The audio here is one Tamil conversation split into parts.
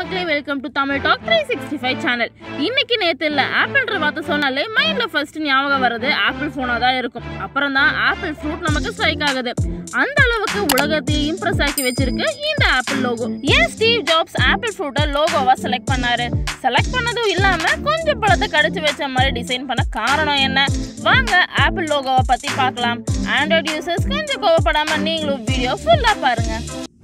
மக்களே welcome to Tamil talk three sixty five channel இன்னைக்கு நேத்து இல்ல ஆப்பிள்ன்ற வார்த்தை சொன்னாலே மைண்ட்ல ஃபர்ஸ்ட் ஞாபகம் வர்றது ஆப்பிள் போனா தான் இருக்கும் அப்புறம் தான் ஆப்பிள் ஃப்ரூட் நமக்கு ஸ்ட்ரைக் ஆகுது அந்த அளவுக்கு உலகத்தையே இம்ப்ரெஸ் ஆக்கி வச்சிருக்கு இந்த ஆப்பிள் லோகோ ஏன் ஸ்டீவ் ஜாப்ஸ் ஆப்பிள் ஃப்ரூட்டை லோகோவா செலக்ட் பண்ணாரு செலக்ட் பண்ணதும் இல்லாம கொஞ்சம் பழத்தை கடிச்சு வச்ச மாதிரி டிசைன் பண்ண காரணம் என்ன வாங்க ஆப்பிள் லோகோவை பத்தி பார்க்கலாம் ஆண்ட்ராய்டு யூசர்ஸ் கொஞ்சம் கோவப்படாம நீங்களும் வீடியோ ஃபுல்லா பாருங்க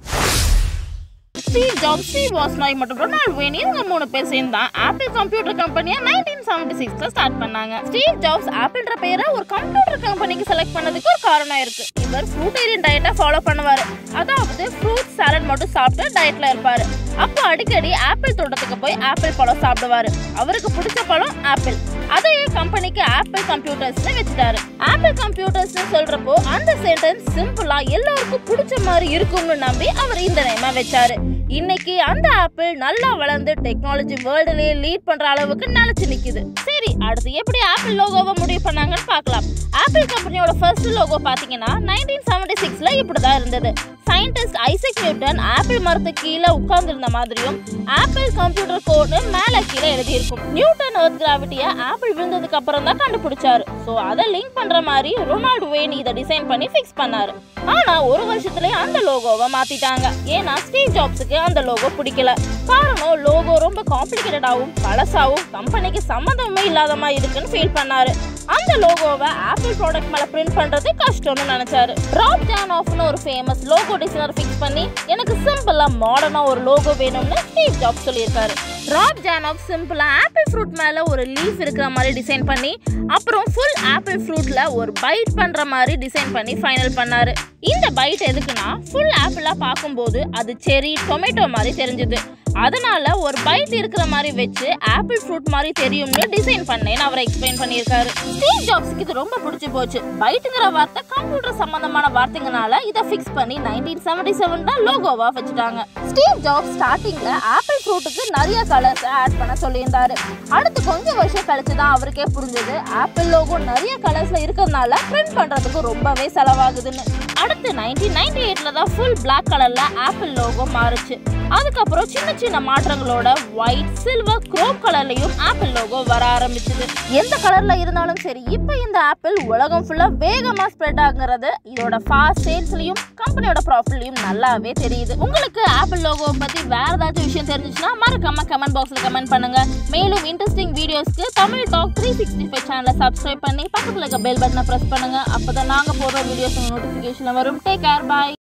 ஸ்டீவ் ஜாப்ஸ் ஸ்டீவ் வாஸ்னாய் மற்றும் ரொனால்ட் வேன் இவங்க மூணு பேர் சேர்ந்து தான் ஆப்பிள் கம்ப்யூட்டர் கம்பெனியை நைன்டீன் செவன்டி சிக்ஸ்ல ஸ்டார்ட் பண்ணாங்க ஸ்டீவ் ஜாப்ஸ் ஆப்பிள்ன்ற பேரை ஒரு கம்ப்யூட்டர் கம்பெனிக்கு செலக்ட் பண்ணதுக்கு ஒரு காரணம் இருக்கு இவர் ஃப்ரூட்டேரியன் டயட்டை ஃபாலோ பண்ணுவாரு அதாவது ஃப்ரூட் சாலட் மட்டும் சாப்பிட்டு டயட்ல இருப்பாரு அப்போ அடிக்கடி ஆப்பிள் தோட்டத்துக்கு போய் ஆப்பிள் பழம் சாப்பிடுவாரு அவருக்கு பிடிச்ச பழம் ஆப்பிள் அதையே கம்பெனிக்கு ஆப்பிள் கம்ப்யூட்டர்ஸ்னு வச்சுட்டாரு ஆப்பிள் கம்ப்யூட்டர்ஸ்னு சொல்றப்போ அந்த சென்டென்ஸ் சிம்பிளா எல்லாருக்கும் பிடிச்ச மாதிரி இருக்கும்னு நம்பி அவர் இந்த நேமா வச்சாரு இன்னைக்கு அந்த ஆப்பிள் நல்லா வளர்ந்து டெக்னாலஜி வேர்ல்டுலயே லீட் பண்ற அளவுக்கு நிலைச்சு நிக்குது சரி அடுத்து எப்படி ஆப்பிள் லோகோவை முடிவு பண்ணாங்கன்னு பார்க்கலாம் ஆப்பிள் கம்பெனியோட ஃபர்ஸ்ட் லோகோ பாத்தீங்கன்னா நைன்டீன் செவன்டி சிக்ஸ்ல இப்படிதான் இருந்தது சயின்டிஸ்ட் ஐசக் நியூட்டன் ஆப்பிள் மரத்து கீழே உட்கார்ந்திருந்த மாதிரியும் ஆப்பிள் கம்ப்யூட்டர் கோட்னு மேல கீழே எழுதியிருக்கும் நியூட்டன் எர்த் கிராவிட்டியை ஆப்பிள் விழுந்ததுக்கு அப்புறம் தான் கண்டுபிடிச்சாரு ஸோ அதை லிங்க் பண்ற மாதிரி ரொனால்டு வேன் இதை டிசைன் பண்ணி ஃபிக்ஸ் பண்ணாரு ஆனா ஒரு வருஷத்துலயே அந்த லோகோவை மாத்திட்டாங்க ஏன்னா ஸ்டீவ் ஜாப்ஸுக்கு அந்த லோகோ பிடிக்கல காரணம் லோகோ ரொம்ப காம்ப்ளிகேட்டடாகவும் பழசாவும் கம்பெனிக்கு சம்மந்தமே இல்லாத மாதிரி இருக்குன்னு ஃபீல் பண்ணாரு அந்த லோகோவை ஆப்பிள் ப்ராடக்ட் மேல பிரிண்ட் பண்றது கஷ்டம்னு நினைச்சாரு ராப் ஜான் ஆஃப்னு ஒரு ஃபேமஸ் லோகோ டிசைனர் ஃபிக்ஸ் பண்ணி எனக்கு சிம்பிளா மாடர்னா ஒரு லோகோ வேணும்னு ஸ்டீவ் ஜாப்ஸ் சொல்லியிருக்காரு ராப் ஜானோக் சிம்பிளா ஆப்பிள் ஃப்ரூட் மேல ஒரு லீஃப் இருக்கிற மாதிரி டிசைன் பண்ணி அப்புறம் ஃபுல் ஆப்பிள் ஃப்ரூட்ல ஒரு பைட் பண்ற மாதிரி டிசைன் பண்ணி ஃபைனல் பண்ணாரு இந்த பைட் எதுக்குன்னா ஃபுல் ஆப்பிளா பார்க்கும்போது அது செரி டொமேட்டோ மாதிரி தெரிஞ்சது அதனால ஒரு பைட் இருக்கிற மாதிரி வச்சு ஆப்பிள் ஃப்ரூட் மாதிரி தெரியும்னு டிசைன் பண்ணேன்னு அவர் எக்ஸ்பிளைன் பண்ணியிருக்காரு ஸ்டீவ் ஜாப்ஸ்க்கு இது ரொம்ப பிடிச்சு போச்சு பைட்டுங்கிற வார்த்தை கம்ப்யூட்டர் சம்பந்தமான வார்த்தைங்கனால இதை ஃபிக்ஸ் பண்ணி நைன்டீன் செவன்டி செவன் தான் லோகோவா வச்சுட்டாங்க ஸ்டீவ் ஜாப்ஸ் ஸ்டார்டிங்ல ஆப்பிள் ஃப்ரூட்டுக்கு நிறைய கலர்ஸ் ஆட் பண்ண சொல்லியிருந்தாரு அடுத்து கொஞ்சம் வருஷம் கழிச்சு தான் அவருக்கே புரிஞ்சது ஆப்பிள் லோகோ நிறைய கலர்ஸ்ல இருக்கிறதுனால பிரிண்ட் பண்றதுக்கு ரொம்பவே செலவாகுதுன்னு அடுத்து நைன்டீன் நைன்டி எயிட்ல தான் ஃபுல் பிளாக் கலர்ல ஆப்பிள் லோகோ மாறுச்சு அதுக்கப்புறம் சின்ன சின்ன மாற்றங்களோட ஒயிட் சில்வர் குரோம் கலர்லயும் ஆப்பிள் லோகோ வர ஆரம்பிச்சது எந்த கலர்ல இருந்தாலும் சரி இப்போ இந்த ஆப்பிள் உலகம் ஃபுல்லா வேகமா ஸ்ப்ரெட் ஆகுறது இதோட ஃபாஸ்ட் சேல்ஸ்லயும் கம்பெனியோட ப்ராஃபிட்லயும் நல்லாவே தெரியுது உங்களுக்கு ஆப்பிள் லோகோ பத்தி வேற ஏதாச்சும் விஷயம் தெரிஞ்சுச்சுன்னா மறக்காம கமெண்ட் பாக்ஸ்ல கமெண்ட் பண்ணுங்க மேலும் இன்ட்ரெஸ்டிங் வீடியோஸ்க்கு Tamil talk three sixty five சேனலை சப்ஸ்கிரைப் பண்ணி பக்கத்துல இருக்க பெல் பட்டனை பிரஸ் பண்ணுங்க அப்பதான் நாங்க போடுற வீடியோஸ் நோட்டிபிகேஷன் வரும் டேக் கேர் பாய்